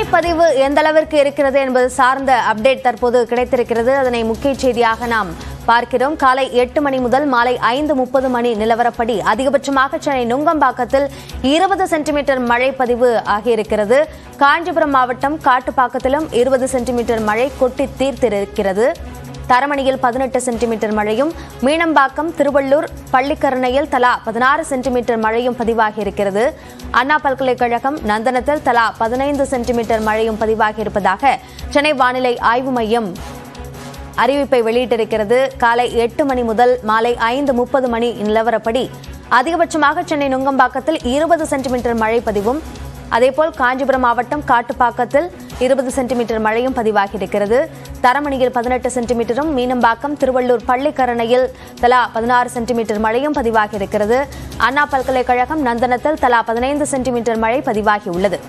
பதிவு எந்த அளவிற்கு இருக்கிறது என்பது சார்ந்த அப்டேட் தற்போது கிடைத்திருக்கிறது அதனை முக்கிய செய்தியாக நாம் பார்க்கிறோம் காலை எட்டு மணி முதல் மாலை ஐந்து முப்பது மணி நிலவரப்படி அதிகபட்சமாக சென்னை நுங்கம்பாக்கத்தில் இருபது சென்டிமீட்டர் மழை பதிவு ஆகியிருக்கிறது காஞ்சிபுரம் மாவட்டம் காட்டுப்பாக்கத்திலும் இருபது சென்டிமீட்டர் மழை கொட்டி தீர்த்திருக்கிறது தரமணியில் பதினெட்டு சென்டிமீட்டர் மழையும் மீனம்பாக்கம் திருவள்ளூர் பள்ளிக்கரணையில் தலா பதினாறு சென்டிமீட்டர் மழையும் பதிவாகியிருக்கிறது அண்ணா பல்கலைக்கழகம் நந்தனத்தில் தலா பதினைந்து சென்டிமீட்டர் மழையும் பதிவாகியிருப்பதாக சென்னை வானிலை ஆய்வு மையம் அறிவிப்பை வெளியிட்டிருக்கிறது காலை எட்டு மணி முதல் மாலை ஐந்து முப்பது மணி நிலவரப்படி அதிகபட்சமாக சென்னை நுங்கம்பாக்கத்தில் இருபது சென்டிமீட்டர் மழை பதிவும் அதேபோல் காஞ்சிபுரம் மாவட்டம் காட்டுப்பாக்கத்தில் இருபது சென்டிமீட்டர் மழையும் பதிவாகியிருக்கிறது தரமணியில் பதினெட்டு சென்டிமீட்டரும் மீனம்பாக்கம் திருவள்ளூர் பள்ளிக்கரணையில் தலா பதினாறு சென்டிமீட்டர் மழையும் பதிவாகியிருக்கிறது அண்ணா பல்கலைக்கழகம் நந்தனத்தில் தலா பதினைந்து சென்டிமீட்டர் மழை பதிவாகியுள்ளது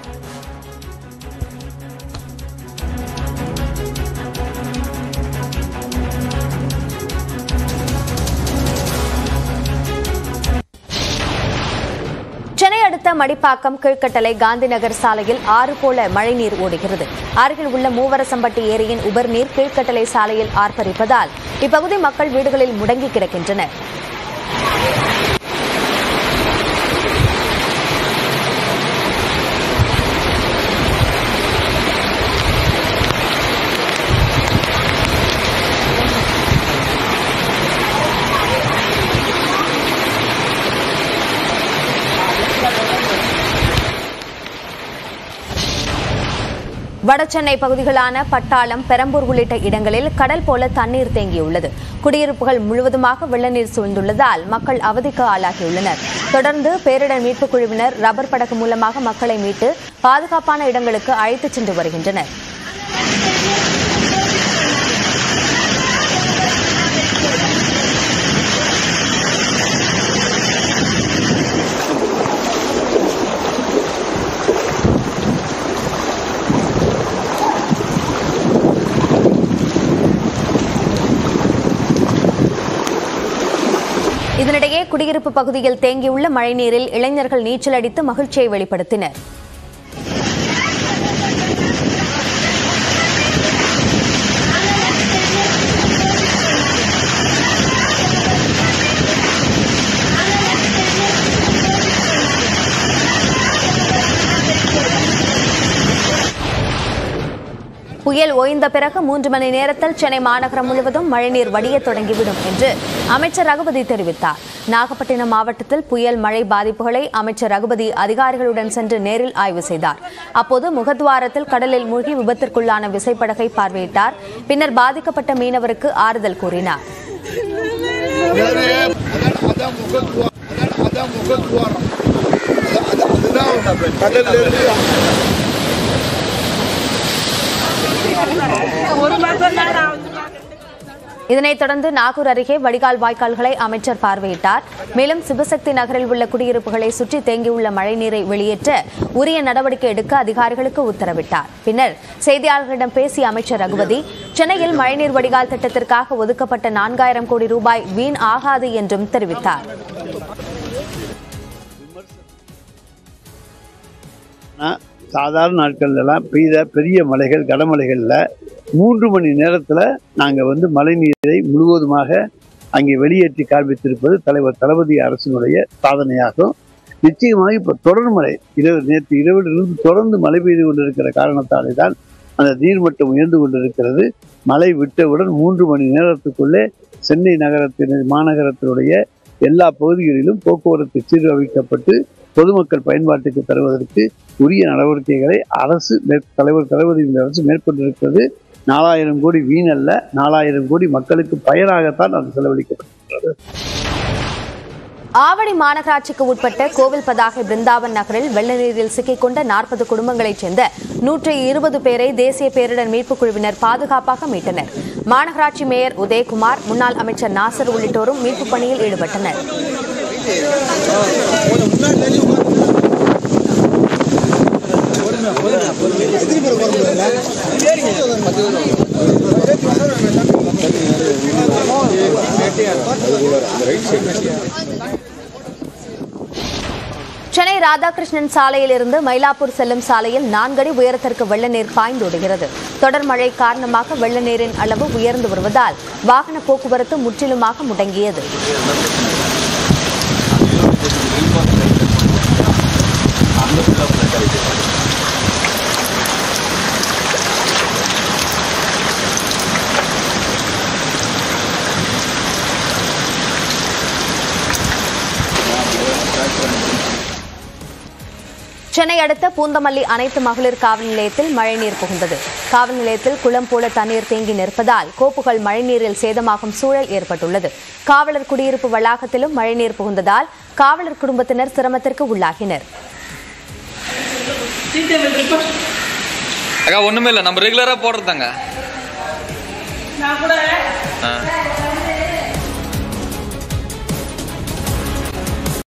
சென்னை அடுத்த மடிப்பாக்கம் கீழ்கட்டளை காந்திநகர் சாலையில் ஆறு போல மழைநீர் ஓடுகிறது அருகில் உள்ள மூவரசம்பட்டி ஏரியின் உபர்நீர் கீழ்கட்டளை சாலையில் ஆர்ப்பரிப்பதால் இப்பகுதி மக்கள் வீடுகளில் முடங்கி கிடக்கின்றனர் வடசென்னை பகுதிகளான பட்டாளம் பெரம்பூர் உள்ளிட்ட இடங்களில் கடல் போல தண்ணீர் தேங்கியுள்ளது குடியிருப்புகள் முழுவதுமாக வெள்ளநீர் சூழ்ந்துள்ளதால் மக்கள் அவதிக்கு ஆளாகியுள்ளனர் தொடர்ந்து பேரிடர் மீட்புக் குழுவினர் ரப்பர் படகு மூலமாக மக்களை மீட்டு பாதுகாப்பான இடங்களுக்கு அழைத்துச் சென்று வருகின்றனர் இதனிடையே குடியிருப்பு பகுதியில் தேங்கியுள்ள மழைநீரில் இளைஞர்கள் நீச்சல் அடித்து மகிழ்ச்சியை வெளிப்படுத்தினர் புயல் ஓய்ந்த பிறகு மூன்று மணி நேரத்தில் சென்னை மாநகரம் முழுவதும் மழைநீர் வடியத் தொடங்கிவிடும் என்று அமைச்சர் ரகுபதி தெரிவித்தார் நாகப்பட்டினம் மாவட்டத்தில் புயல் மழை பாதிப்புகளை அமைச்சர் ரகுபதி அதிகாரிகளுடன் சென்று நேரில் ஆய்வு செய்தார் அப்போது முகத்வாரத்தில் கடலில் மூழ்கி விபத்திற்குள்ளான விசைப்படகை பார்வையிட்டார் பின்னர் பாதிக்கப்பட்ட மீனவருக்கு ஆறுதல் கூறினார் அதான் முகத்துவாரம் அதான் முகத்துவாரம் அது- அதுதான் கடல்ல இருந்து இதனைத் தொடர்ந்து நாகூர் அருகே வடிகால் வாய்க்கால்களை அமைச்சர் பார்வையிட்டார் மேலும் சிவசக்தி நகரில் உள்ள குடியிருப்புகளை சுற்றி தேங்கியுள்ள மழைநீரை வெளியேற்ற உரிய நடவடிக்கை எடுக்க அதிகாரிகளுக்கு உத்தரவிட்டார் பின்னர் செய்தியாளர்களிடம் பேசிய அமைச்சர் ரகுபதி சென்னையில் மழைநீர் வடிகால் திட்டத்திற்காக ஒதுக்கப்பட்ட நான்காயிரம் கோடி ரூபாய் வீண் ஆகாது என்றும் தெரிவித்தார் ஆனால் சாதாரண நாட்கள்லாம் பெய்த பெரிய மலைகள் கனமழைகளில் மூன்று மணி நேரத்தில் நாங்கள் வந்து மழைநீரை முழுவதுமாக அங்கே வெளியேற்றி காண்பித்திருப்பது தலைவர் தளபதி அரசினுடைய சாதனையாகும் நிச்சயமாக இப்போ தொடர் மழை இரவு நேற்று இரவிலிருந்து தொடர்ந்து மழை பெய்து கொண்டிருக்கிற காரணத்தாலே தான் அந்த நீர்மட்டம் உயர்ந்து கொண்டிருக்கிறது மழை விட்டவுடன் மூன்று மணி நேரத்துக்குள்ளே சென்னை நகரத்தின் மாநகரத்தினுடைய எல்லா பகுதிகளிலும் போக்குவரத்து சீரமைக்கப்பட்டு பொதுமக்கள் பயன்பாட்டுக்கு தருவதற்கு உரிய நடவடிக்கைகளை அரசு மேற்- தலைவர் தளபதியின் அரசு மேற்கொண்டிருக்கிறது நாலாயிரம் கோடி வீணல்ல நாலாயிரம் கோடி மக்களுக்கு பயனாகத்தான் அது செலவழிக்கப்பட்டது ஆவடி மாநகராட்சிக்கு உட்பட்ட கோவில் பதாகை பிருந்தாவன் நகரில் வெள்ள நீரில் சிக்கிக்கொண்ட நாற்பது குடும்பங்களைச் சேர்ந்த நூற்றி இருபது பேரை தேசிய பேரிடர் மீட்புக் குழுவினர் பாதுகாப்பாக மீட்டனர் மாநகராட்சி மேயர் உதயகுமார் முன்னாள் அமைச்சர் நாசர் உள்ளிட்டோரும் மீட்புப் பணியில் ஈடுபட்டனர் சென்னை ராதாகிருஷ்ணன் சாலையிலிருந்து மயிலாப்பூர் செல்லும் சாலையில் நான்கடி உயரத்திற்கு வெள்ள நீர் பாய்ந்தோடுகிறது தொடர் மழை காரணமாக வெள்ள நீரின் அளவு உயர்ந்து வருவதால் வாகன போக்குவரத்து முற்றிலுமாக முடங்கியது சென்னை அடுத்த பூந்தமல்லி அனைத்து மகளிர் காவல் நிலையத்தில் மழைநீர் புகுந்தது காவல் நிலையத்தில் குளம் போல தண்ணீர் தேங்கி நிற்பதால் கோப்புகள் மழைநீரில் சேதமாகும் சூழல் ஏற்பட்டுள்ளது காவலர் குடியிருப்பு வளாகத்திலும் மழைநீர் புகுந்ததால் காவலர் குடும்பத்தினர் சிரமத்திற்கு உள்ளாகினர் அக்கா ஒண்ணுமே இல்லை நம்ம ரெகுலரா போடுறதாங்க நான் கூட